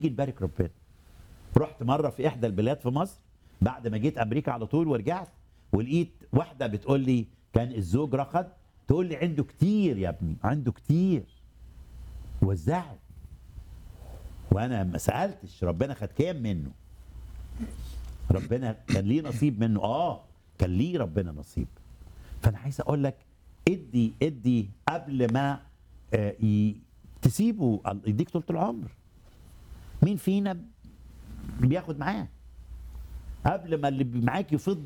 تيجي تبارك ربنا رحت مره في احدى البلاد في مصر بعد ما جيت امريكا على طول ورجعت ولقيت واحده بتقول لي كان الزوج رقد تقول لي عنده كتير يا ابني عنده كتير وزعه وانا ما سالتش ربنا خد كام منه ربنا كان ليه نصيب منه اه كان ليه ربنا نصيب فانا عايز اقول لك ادي ادي قبل ما آه، ي- تسيبه يديك طول العمر مين فينا بياخد معاه قبل ما اللي معاك يفض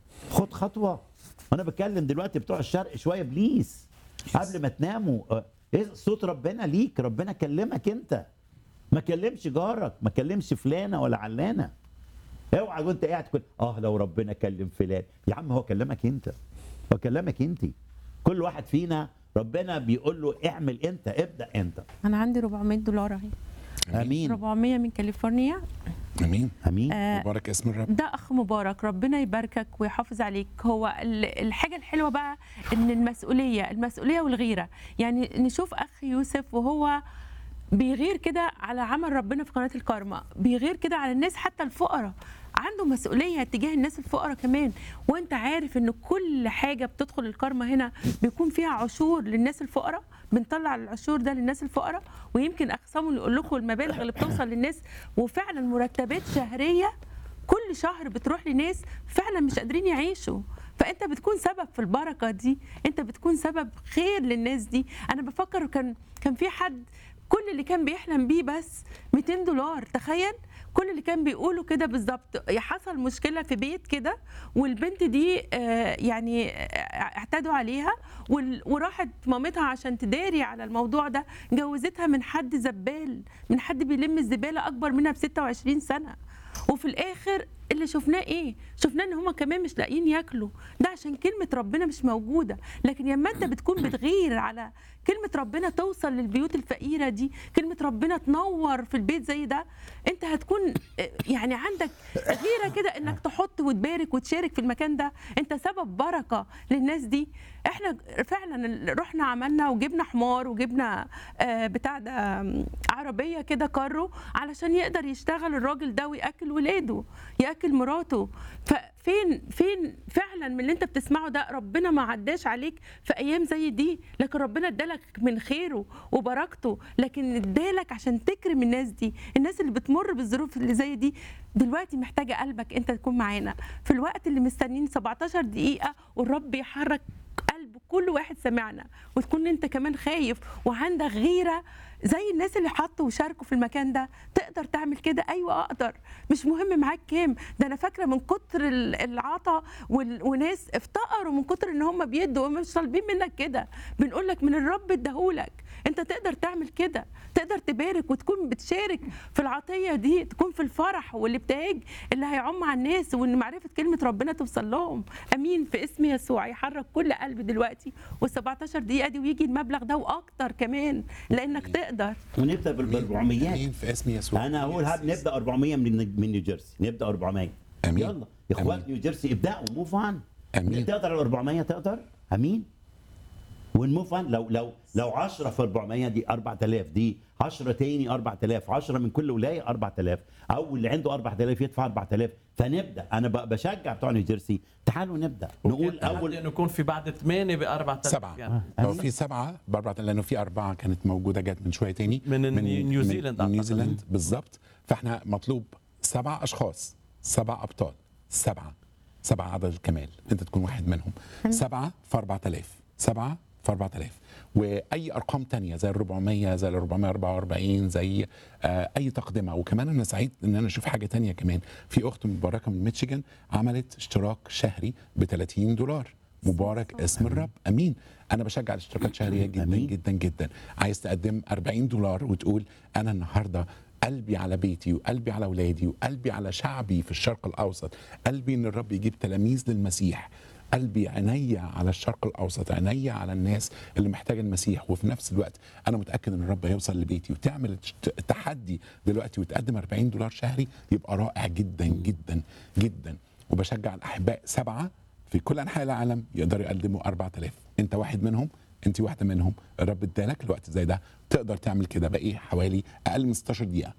خد خطوه وانا بتكلم دلوقتي بتوع الشرق شويه بليز قبل ما تناموا آه، إيه صوت ربنا ليك ربنا كلمك انت ما كلمش جارك ما كلمش فلانه ولا علانه اوعى وانت قاعد تقول اه لو ربنا كلم فلان يا عم هو كلمك انت هو كلمك انت كل واحد فينا ربنا بيقول له اعمل انت ابدا انت انا عندي 400 دولار اهي امين 400 من كاليفورنيا امين امين آه، مبارك اسم الرب ده اخ مبارك ربنا يباركك ويحافظ عليك هو ال- الحاجه الحلوه بقى ان المسؤوليه المسؤوليه والغيره يعني نشوف اخ يوسف وهو بيغير كده على عمل ربنا في قناه الكارما بيغير كده على الناس حتى الفقراء عنده مسؤوليه تجاه الناس الفقراء كمان وانت عارف ان كل حاجه بتدخل الكارما هنا بيكون فيها عشور للناس الفقراء بنطلع العشور ده للناس الفقراء ويمكن اقسامه يقول لكم المبالغ اللي بتوصل للناس وفعلا مرتبات شهريه كل شهر بتروح لناس فعلا مش قادرين يعيشوا فانت بتكون سبب في البركه دي انت بتكون سبب خير للناس دي انا بفكر كان كان في حد كل اللي كان بيحلم بيه بس 200 دولار تخيل كل اللي كان بيقوله كده بالظبط حصل مشكله في بيت كده والبنت دي آه، يعني آه، اعتدوا عليها وال- وراحت مامتها عشان تداري على الموضوع ده جوزتها من حد زبال من حد بيلم الزباله اكبر منها ب 26 سنه وفي الاخر اللي شفناه ايه شفناه ان هما كمان مش لاقيين ياكلوا ده عشان كلمه ربنا مش موجوده لكن لما انت بتكون بتغير على كلمه ربنا توصل للبيوت الفقيره دي كلمه ربنا تنور في البيت زي ده انت هتكون آه، يعني عندك غيره كده انك تحط وتبارك وتشارك في المكان ده انت سبب بركه للناس دي احنا فعلا رحنا عملنا وجبنا حمار وجبنا آه، بتاع ده آم، عربيه كده كارو علشان يقدر يشتغل الراجل ده وياكل ولاده ياكل مراته ففين فين فعلا من اللي انت بتسمعه ده ربنا ما عداش عليك في ايام زي دي لكن ربنا ادالك من خيره وبركته لكن ادالك عشان تكرم الناس دي الناس اللي بتمر بالظروف اللي زي دي دلوقتي محتاجه قلبك انت تكون معانا في الوقت اللي مستنيين 17 دقيقه والرب يحرك قلب كل واحد سمعنا وتكون انت كمان خايف وعندك غيره زي الناس اللي حطوا وشاركوا في المكان ده تقدر تعمل كده ايوه اقدر مش مهم معاك كام ده انا فاكره من كتر ال- العطا وال- وناس افتقروا من كتر ان هم بيدوا هم مش طالبين منك كده بنقول لك من الرب اداهولك انت تقدر تعمل كده تقدر تبارك وتكون بتشارك في العطيه دي تكون في الفرح والابتهاج اللي هيعم على الناس وان معرفه كلمه ربنا توصل لهم امين في اسم يسوع يحرك كل قلب دلوقتي وال17 دقيقه دي ويجي المبلغ ده واكتر كمان لانك تقدر ونبدا بال 400 امين في اسم يسوع انا هقول هب نبدا 400 من من نيو جيرسي نبدا 400 أمين. يلا يا اخوات أمين. نيو جيرسي ابداوا موف اون أمين. تقدر ال 400 تقدر امين ونموف اون لو لو لو 10 في 400 دي 4000 دي 10 تاني 4000 10 من كل ولايه 4000 او اللي عنده 4000 يدفع 4000 فنبدا انا ب- بشجع بتوع نيو جيرسي تعالوا نبدا نقول اول اول انه يكون في بعد ثمانيه ب 4000 سبعة يعني. لو في سبعة بأربعة لأنه في أربعة كانت موجودة جت من شوية تاني من النيو- نيوزيلاند من أعتقد. نيوزيلاند بالظبط فاحنا مطلوب سبع أشخاص سبع أبطال سبعة سبعة عدد الكمال أنت تكون واحد منهم سبعة في 4000 سبعة في 4000 واي ارقام تانية زي ال 400 زي ال 444 زي آه اي تقدمه وكمان انا سعيد ان انا اشوف حاجه تانية كمان في اخت مباركه من ميشيغان عملت اشتراك شهري ب 30 دولار مبارك اسم الرب امين انا بشجع الاشتراكات شهريه جدا أمين. جدا جدا عايز تقدم 40 دولار وتقول انا النهارده قلبي على بيتي وقلبي على اولادي وقلبي على شعبي في الشرق الاوسط قلبي ان الرب يجيب تلاميذ للمسيح قلبي عينيا على الشرق الاوسط عينيا على الناس اللي محتاجه المسيح وفي نفس الوقت انا متاكد ان الرب هيوصل لبيتي وتعمل الت- التحدي دلوقتي وتقدم 40 دولار شهري يبقى رائع جدا جدا جدا وبشجع الاحباء سبعه في كل انحاء العالم يقدروا يقدموا 4000 انت واحد منهم انت واحده منهم الرب ادالك الوقت زي ده تقدر تعمل كده باقي حوالي اقل من 16 دقيقه